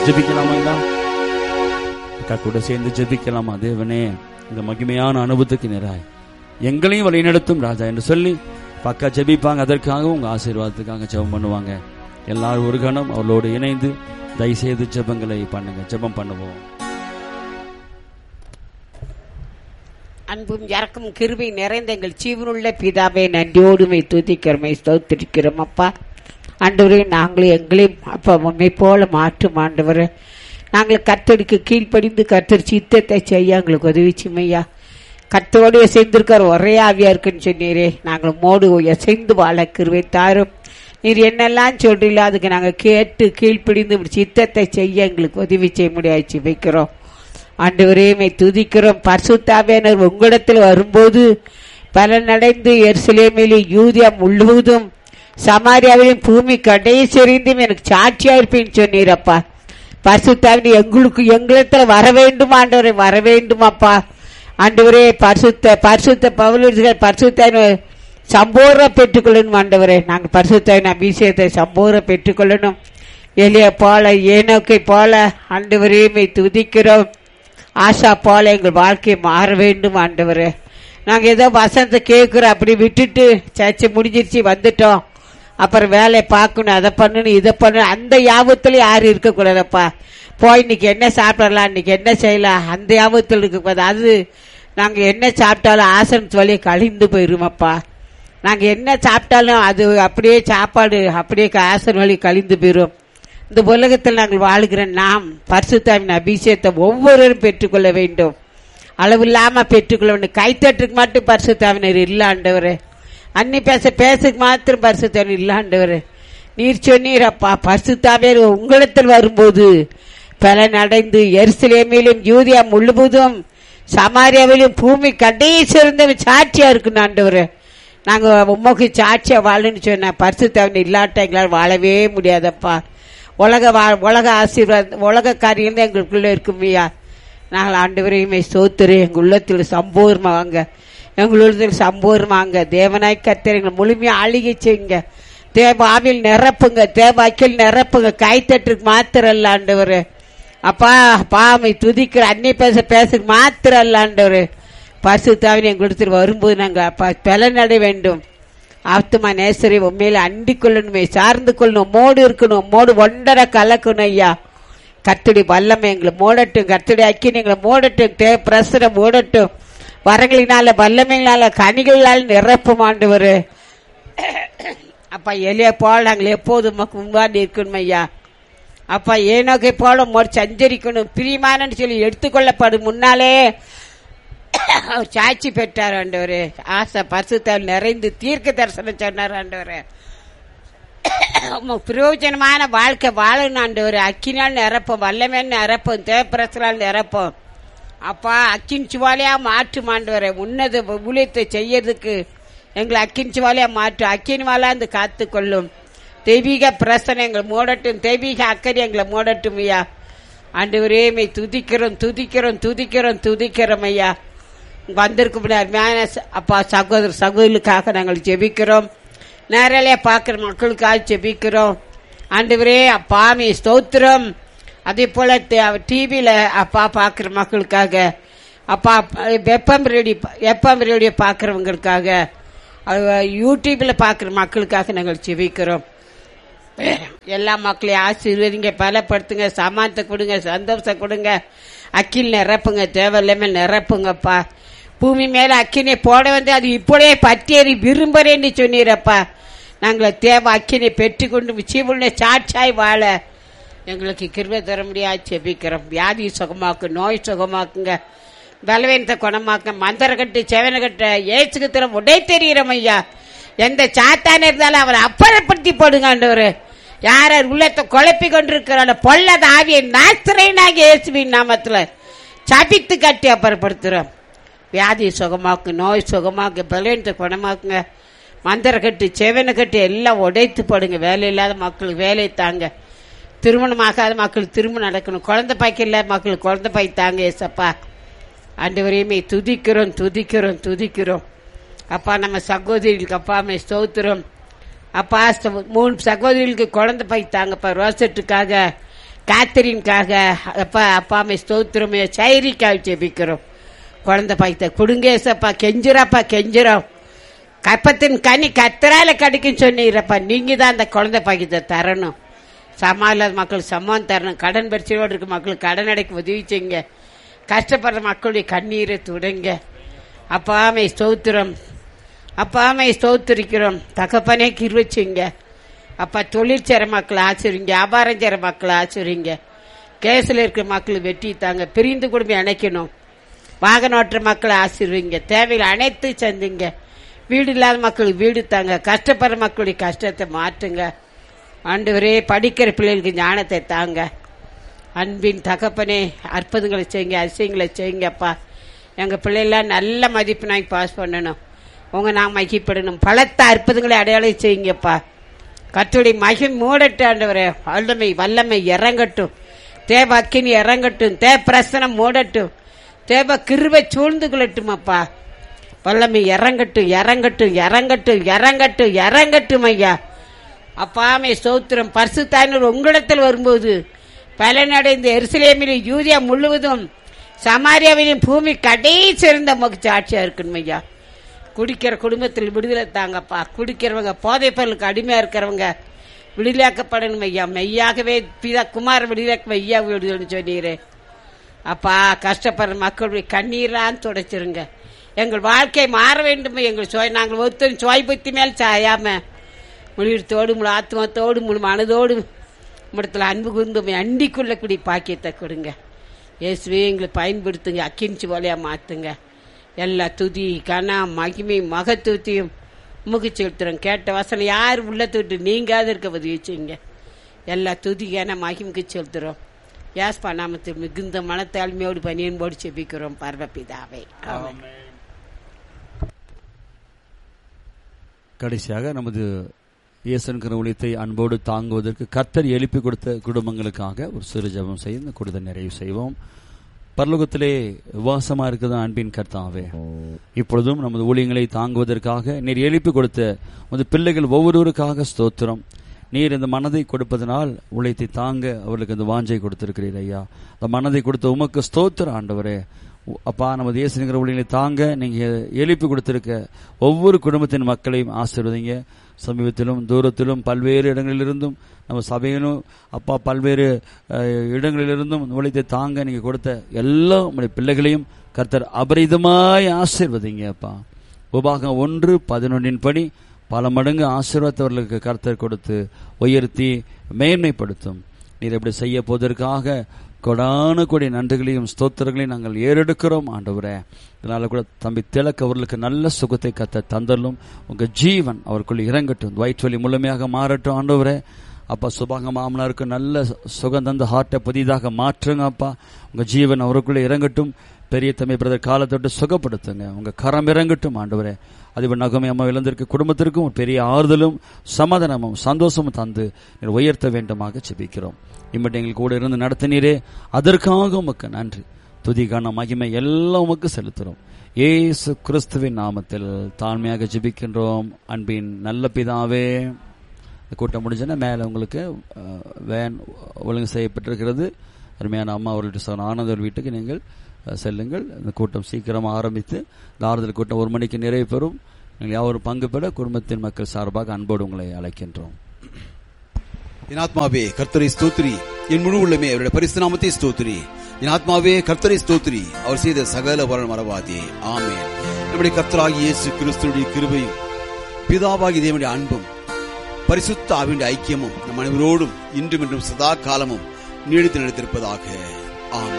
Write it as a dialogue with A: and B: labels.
A: ஜெபிக்கலாமா எல்லாம் அக்கா கூட சேர்ந்து ஜெபிக்கலாமா தேவனே இந்த மகிமையான அனுபவத்துக்கு நேராய் எங்களையும் வழிநடத்தும் ராஜா என்று சொல்லி பக்கா ஜெபிப்பாங்க அதற்காக உங்க ஆசீர்வாதத்துக்காக ஜெபம் பண்ணுவாங்க எல்லாரும் ஒரு கணம் அவளோடு இணைந்து தயவுசெய்து ஜெபங்களை பண்ணுங்க ஜெபம் பண்ணுவோம்
B: அன்பும் இறக்கும் கிருபை நிறைந்த எங்கள் ஜீவனுள்ள பிதாவை நன்றியோடுமை துதிக்கிறோமை ஸ்தோத்திரிக்கிறோம் அப்பா ஆண்டவரே நாங்களும் எங்களையும் அப்பா உண்மை போல மாற்றும் ஆண்டவரே நாங்கள் கத்தடிக்கு கீழ்ப்படிந்து கத்தர் சித்தத்தை செய்ய எங்களுக்கு உதவி செய்மையா கத்தோடு இசைந்திருக்கிற ஒரே ஆவியா இருக்குன்னு சொன்னீரே நாங்கள் மோடு இசைந்து வாழ கிருவை தாரும் நீர் என்னெல்லாம் சொல்றீங்களோ அதுக்கு நாங்கள் கேட்டு கீழ்ப்பிடிந்து இப்படி சித்தத்தை செய்ய எங்களுக்கு உதவி செய்ய முடியாது வைக்கிறோம் ஆண்டவரே மை துதிக்கிறோம் பரிசுத்தாவியனர் உங்களிடத்தில் வரும்போது பலனடைந்து எருசலேமிலே யூதியா முழுவதும் சமாரியாவிலும் பூமி கடைசெறிந்தும் எனக்கு சாட்சியா இருப்பேன்னு சொன்னீரப்பா பரிசுத்தாவின் எங்களுக்கு எங்களிடத்துல வர வேண்டும் ஆண்டவரே வர வேண்டும் அப்பா ஆண்டவரே பரிசுத்த பரிசுத்த பவுல் பரிசுத்தாவின் சம்பூர்ண பெற்றுக்கொள்ளணும் ஆண்டவரே நாங்கள் பரிசுத்தாவின் அபிஷேகத்தை சம்பூர்ண பெற்றுக்கொள்ளணும் எளிய போல ஏனோக்கை போல ஆண்டவரே மை துதிக்கிறோம் ஆஷா போல எங்கள் வாழ்க்கை மாற வேண்டும் ஆண்டவரே நாங்க ஏதோ வசனத்தை கேட்கிறோம் அப்படி விட்டுட்டு சர்ச்சை முடிஞ்சிருச்சு வந்துட்டோம் அப்புறம் வேலையை பார்க்கணும் அதை பண்ணணும் இதை பண்ணணும் அந்த யாபத்துல யாரும் இருக்கக்கூடாதப்பா போய் இன்னைக்கு என்ன சாப்பிடலாம் இன்னைக்கு என்ன செய்யலாம் அந்த யாபத்தில் இருக்கக்கூடாது அது நாங்க என்ன சாப்பிட்டாலும் ஆசனத்து வழியை கழிந்து போயிருமப்பா நாங்க என்ன சாப்பிட்டாலும் அது அப்படியே சாப்பாடு அப்படியே ஆசன வழி கழிந்து போயிரும் இந்த உலகத்தில் நாங்கள் வாழுகிற நாம் பரிசுத்தாவின் அபிஷேகத்தை ஒவ்வொருவரும் பெற்றுக்கொள்ள வேண்டும் அளவில்லாம பெற்றுக்கொள்ள வேண்டும் கைத்தட்டுக்கு மட்டும் பரிசுத்தாவினர் இல்லாண்டவர் அன்னி பேச பேசுக்கு மாத்திரம் பரிசுத்தாவின் இல்லாண்டவர் நீர் சொன்னீர் அப்பா பரிசுத்தாவியர் உங்களிடத்தில் வரும்போது பலன் அடைந்து எருசலேமிலும் யூதியா முழுவதும் சமாரியாவிலும் பூமி கடைசிறந்த சாட்சியா இருக்குன்னு ஆண்டவர் நாங்க உமக்கு சாட்சியா வாழணும்னு சொன்ன பரிசுத்தாவின் இல்லாட்ட எங்களால் வாழவே முடியாதப்பா உலக வா- உலக ஆசீர்வாதம் உலக காரியம் தான் எங்களுக்குள்ள இருக்குமையா நாங்கள் ஆண்டவரையுமே சோத்துரு எங்க உள்ளத்தில் சம்பூர்ணமா வாங்க எங்கள் உள்ளத்தில் சம்பூர்ணமாங்க தேவனாய் கத்தர் எங்களை முழுமையா ஆளுகை செய்யுங்க தேவ ஆவில் நிரப்புங்க தேவ அக்கில் நிரப்புங்க கைத்தட்டுக்கு மாத்திரம் இல்ல ஆண்டவர் அப்பா பாமை துதிக்கிற அன்னை பேச பேசுக்கு மாத்திரம் இல்ல ஆண்டவர் பசு தவிர எங்களிடத்தில் வரும்போது நாங்கள் அப்பா பலனடை வேண்டும் ஆத்துமா நேசரை உண்மையில அண்டிக் கொள்ளணுமே சார்ந்து கொள்ளணும் மோடு இருக்கணும் மோடு ஒன்றரை கலக்கணும் ஐயா கத்துடி வல்லமை எங்களை மூடட்டும் கத்துடி அக்கினி எங்களை மூடட்டும் தே பிரசர மூடட்டும் வரங்களினால வல்லமைகளால கனிகளால் நிரப்பும் ஆண்டவர் அப்பா எளிய போல நாங்கள் எப்போதும் உமக்கு முன்பாடி இருக்கணும் ஐயா அப்பா ஏனோக்கை போல மோடு சஞ்சரிக்கணும் பிரியமானன்னு சொல்லி எடுத்துக்கொள்ளப்படும் முன்னாலே அவர் சாட்சி பெற்றார் ஆண்டவரே ஆசை பசுத்தால் நிறைந்து தீர்க்க தரிசனம் சொன்னார் ஆண்டவரே உமக்கு பிரயோஜனமான வாழ்க்கை வாழணும் ஆண்டவரே அக்கினால் நிரப்போம் வல்லமேல் நிரப்போம் தேவப்பிரசலால் நிரப்போம் அப்பா அக்கின் சுவாலியா மாற்று ஆண்டவரே உன்னத ஊழியத்தை செய்யறதுக்கு எங்களை அக்கின் சுவாலியா மாற்று அக்கின் வாழாந்து காத்து கொள்ளும் தெய்வீக பிரசனை எங்களை மூடட்டும் தெய்வீக அக்கறை எங்களை மூடட்டும் ஐயா ஆண்டவரே மை துதிக்கிறோம் துதிக்கிறோம் துதிக்கிறோம் துதிக்கிறோம் ஐயா வந்திருக்கும் அருமையான ச- அப்பா சகோதர சகோதரிகளுக்காக நாங்கள் ஜெபிக்கிறோம் நேரலையா பார்க்குற மக்களுக்காக ஜெபிக்கிறோம் ஆண்டவரே அப்பா மீ ஸ்தோத்திரம் அதே போல டிவியில அப்பா பார்க்குற மக்களுக்காக அப்பா வெப்பம் ரேடியோ வெப்பம் ரேடியோ பார்க்குறவங்களுக்காக யூடியூப்ல பார்க்குற மக்களுக்காக நாங்கள் ஜெபிக்கிறோம் எல்லா மக்களையும் ஆசீர்வதிங்க பலப்படுத்துங்க சமானத்தை கொடுங்க சந்தோஷம் கொடுங்க அக்கில் நிரப்புங்க தேவையில்லாம நிரப்புங்கப்பா பூமி மேல அக்கினை போட வந்து அது இப்படியே பற்றியறி விரும்புறேன்னு சொன்னீரப்பா நாங்கள் தேவை அக்கினை பெற்றுக்கொண்டு சீவுள்ள சாட்சாய் வாழ எங்களுக்கு கிருபை தர முடியாது செபிக்கிறோம் வியாதி சுகமாக்கு நோய் சுகமாக்குங்க பலவீனத்தை குணமாக்க மந்திரக்கட்டு செவனக்கட்டு ஏசுக்கு திறம் உடை தெரிகிறோம் ஐயா எந்த சாத்தான இருந்தாலும் அவரை அப்புறப்படுத்தி போடுங்க ஆண்டவரு யார் யார் உள்ளத்தை குழப்பி கொண்டிருக்கிறான பொல்லத ஆவியை நாத்திரைனாக இயேசுவின் நாமத்துல சபித்து கட்டி அப்புறப்படுத்துறோம் வியாதி சுகமாக்கு நோய் சுகமாக்கு பலவீனத்தை குணமாக்குங்க மந்திரக்கட்டு செவனக்கட்டு எல்லாம் உடைத்து போடுங்க வேலை இல்லாத மக்களுக்கு வேலை தாங்க திருமணமாகாத மக்களுக்கு திருமணம் நடக்கணும் குழந்தை பாய்க்கு இல்லாத மக்களுக்கு குழந்தை பாய் தாங்க ஏசப்பா ஆண்டவரையுமே துதிக்கிறோம் துதிக்கிறோம் துதிக்கிறோம் அப்பா நம்ம சகோதரிகளுக்கு அப்பாமே ஸ்தோத்திரம் அப்பா ஸ்த- மூணு சகோதரிகளுக்கு குழந்தை பை தாங்கப்பா ரோசட்டுக்காக காத்தரின்காக அப்பா அப்பாமை ஸ்தோத்திரமே சைரிக்காக ஜெபிக்கிறோம் குழந்தை பாய்த்த குடுங்கேசப்பா கெஞ்சுறப்பா கெஞ்சுறோம் கப்பத்தின் கனி கத்தரால கிடைக்கும் சொன்னீரப்பா நீங்க தான் அந்த குழந்தை பாக்கியத்தை தரணும் சமாளாத மக்கள் சம்மான் தரணும் கடன் பிரச்சனையோடு இருக்க மக்களுக்கு கடன் அடைக்க உதவி செய்யுங்க கஷ்டப்படுற மக்களுடைய கண்ணீரை துடைங்க அப்பாமை ஸ்தோத்திரம் அப்பாமை ஸ்தோத்திரிக்கிறோம் தகப்பனே கிருவச்சிங்க அப்பா தொழில் செய்கிற மக்களை ஆசிரிங்க வியாபாரம் செய்கிற மக்களை ஆசிரிங்க கேஸில் இருக்கிற மக்களை வெட்டி தாங்க பிரிந்து குடும்பம் இணைக்கணும் வாகனம் ஓட்டுற மக்களை ஆசிர்வீங்க தேவையில் அனைத்து சந்திங்க வீடு இல்லாத மக்களுக்கு வீடு தாங்க கஷ்டப்படுற மக்களுடைய கஷ்டத்தை மாற்றுங்க ஆண்டவரே படிக்கிற பிள்ளைகளுக்கு ஞானத்தை தாங்க அன்பின் தகப்பனே அற்புதங்களை செய்யுங்க அதிசயங்களை செய்யுங்கப்பா எங்கள் பிள்ளைலாம் நல்ல மதிப்பு நாங்கள் பாஸ் பண்ணணும் உங்கள் நான் மகிப்படணும் பலத்த அற்புதங்களை அடையாளம் செய்யுங்கப்பா கத்துடைய மகி மூடட்டு ஆண்டவரே வல்லமை வல்லமை இறங்கட்டும் தேவ அக்கினி இறங்கட்டும் தேவ பிரசனம் மூடட்டும் தேவ கிருவை சூழ்ந்து கொள்ளட்டும் அப்பா வல்லமை இறங்கட்டும் இறங்கட்டும் இறங்கட்டும் இறங்கட்டும் இறங்கட்டும் ஐயா அப்பாமே சோத்திரம் பரிசுத்தாயினர் உங்களிடத்தில் வரும்போது பலனடைந்த எருசலேமிலே யூதியா முழுவதும் சமாரியாவிலும் பூமி கடைசி இருந்த மகிழ்ச்சி ஆட்சியா இருக்கணும் ஐயா குடிக்கிற குடும்பத்தில் விடுதலை தாங்கப்பா குடிக்கிறவங்க போதைப் பொருளுக்கு அடிமையா இருக்கிறவங்க விடுதலையாக்கப்படணும் ஐயா மெய்யாகவே பிதா குமார் விடுதலை ஐயா விடுதலை சொன்னீரே அப்பா கஷ்டப்படுற மக்களுடைய கண்ணீரான் துடைச்சிருங்க எங்கள் வாழ்க்கை மாற வேண்டும் எங்கள் சுய நாங்கள் ஒருத்தரும் சுவாய் புத்தி மேல் சாயாம முழுத்தோடு முழு ஆத்மாத்தோடு முழு மனதோடு இடத்துல அன்பு குந்து அண்டிக்குள்ள குடி பாக்கியத்தை கொடுங்க இயேசுவே எங்களை பயன்படுத்துங்க அக்கிஞ்சி போலையா மாத்துங்க எல்லா துதி கனம் மகிமை மகத்துவத்தையும் முக செலுத்துறோம் கேட்ட வசனம் யார் உள்ளத்தை விட்டு நீங்காத இருக்க உதவி செய்யுங்க எல்லா துதி கன மகிமுக்கு செலுத்துறோம் யாஸ்பா நாமத்தில் மிகுந்த மனத்தாழ்மையோடு பனியன்போடு செபிக்கிறோம் பரமபிதாவே ஆமென்
A: கடைசியாக நமது இயேசன்கிற ஊழியத்தை அன்போடு தாங்குவதற்கு கர்த்தர் எழுப்பி கொடுத்த குடும்பங்களுக்காக ஒரு சிறு ஜெபம் செய்து இந்த கூடுதல் நிறைவு செய்வோம் பரலோகத்திலே வாசமா இருக்குது அன்பின் கர்த்தாவே இப்பொழுதும் நமது ஊழியங்களை தாங்குவதற்காக நீர் எழுப்பி கொடுத்த உமது பிள்ளைகள் ஒவ்வொருவருக்காக ஸ்தோத்திரம் நீர் இந்த மனதை கொடுப்பதனால் உழைத்தை தாங்க அவர்களுக்கு இந்த வாஞ்சை கொடுத்திருக்கிறீர் ஐயா அந்த மனதை கொடுத்த உமக்கு ஸ்தோத்திரம் ஆண்டவரே உ- அப்பா நமது இயேசுங்கிற ஊழியங்களை தாங்க நீங்க எழுப்பி கொடுத்திருக்க ஒவ்வொரு குடும்பத்தின் மக்களையும் ஆசீர்வதிங்க சமீபத்திலும் தூரத்திலும் பல்வேறு இடங்களிலிருந்தும் நம்ம சபையிலும் அப்பா பல்வேறு அஹ், இடங்களிலிருந்தும் இந்த ஊழியத்தை தாங்க நீங்க கொடுத்த எல்லா உங்களுடைய பிள்ளைகளையும் கர்த்தர் அபரிதமாய் ஆசீர்வதிங்க அப்பா உபாகம் ஒன்று பதினொன்றின் படி பல மடங்கு ஆசீர்வாதத்தவர்களுக்கு கர்த்தர் கொடுத்து உயர்த்தி மேன்மைப்படுத்தும் நீர் எப்படி செய்ய போவதற்காக கொடான கொடி நன்றிகளையும் ஸ்தோத்திரங்களையும் நாங்கள் ஏறெடுக்கிறோம் ஆண்டவரே இதனால கூட தம்பி திலக் அவர்களுக்கு நல்ல சுகத்தை கத்த தந்தரலும் உங்க ஜீவன் அவருக்குள் இறங்கட்டும் வயிற்றுவலி முழுமையாக மாறட்டும் ஆண்டவரே அப்பா சுபாங்க மாமனாருக்கு நல்ல சுகம் தந்த ஹார்ட்டை புதிதாக மாற்றுங்க அப்பா உங்க ஜீவன் அவருக்குள்ள இறங்கட்டும் பெரிய தம்பி பிரதர் காலத்தொட்டு சுகப்படுத்துங்க உங்க கரம் இறங்கட்டும் ஆண்டவரே அதுவே நகமை அம்மா இழந்திருக்க குடும்பத்திற்கும் ஒரு பெரிய ஆறுதலும் சமாதானமும் சந்தோஷமும் தந்து நீர் உயர்த்த வேண்டுமாக செபிக்கிறோம் இம்மட்டு எங்களுக்கு கூட இருந்து நடத்தினீரே அதற்காக உமக்கு நன்றி துதிக்கான மகிமை எல்லாம் உமக்கு செலுத்துறோம் ஏசு கிறிஸ்துவின் நாமத்தில் தாழ்மையாக ஜெபிக்கின்றோம் அன்பின் நல்ல பிதாவே இந்த கூட்டம் முடிஞ்சோன்னா மேலே உங்களுக்கு அஹ், வேன் ஒழுங்கு செய்யப்பட்டிருக்கிறது அருமையான அம்மா அவர்கள்ட்ட சொன்ன ஆனந்தர் வீட்டுக்கு நீங்கள் அஹ், செல்லுங்கள் இந்த கூட்டம் சீக்கிரமாக ஆரம்பித்து இந்த ஆறுதல் கூட்டம் ஒரு மணிக்கு நிறைவு பெறும் நீங்கள் யாவரும் பங்கு பெற குடும்பத்தின் மக்கள் சார்பாக அன்போடு உங்களை அழைக்கின்றோம்
C: என் ஆத்மாவே கர்த்தரை ஸ்தோத்திரி என் முழு உள்ளமே அவருடைய பரிசு நாமத்தை ஸ்தோத்திரி என் ஆத்மாவே கர்த்தரை ஸ்தோத்திரி அவர் செய்த சகல வரன் மறவாதே ஆமென் நம்முடைய கர்த்தராகிய இயேசு கிறிஸ்துடைய கிருபையும் பிதாவாகிய தேவனுடைய அன்பும் பரிசுத்த ஆவின் ஐக்கியமும் நம் அனைவரோடும் இன்றும் என்றும் சதா காலமும் நீடித்து நிலைத்திருப்பதாக ஆமென்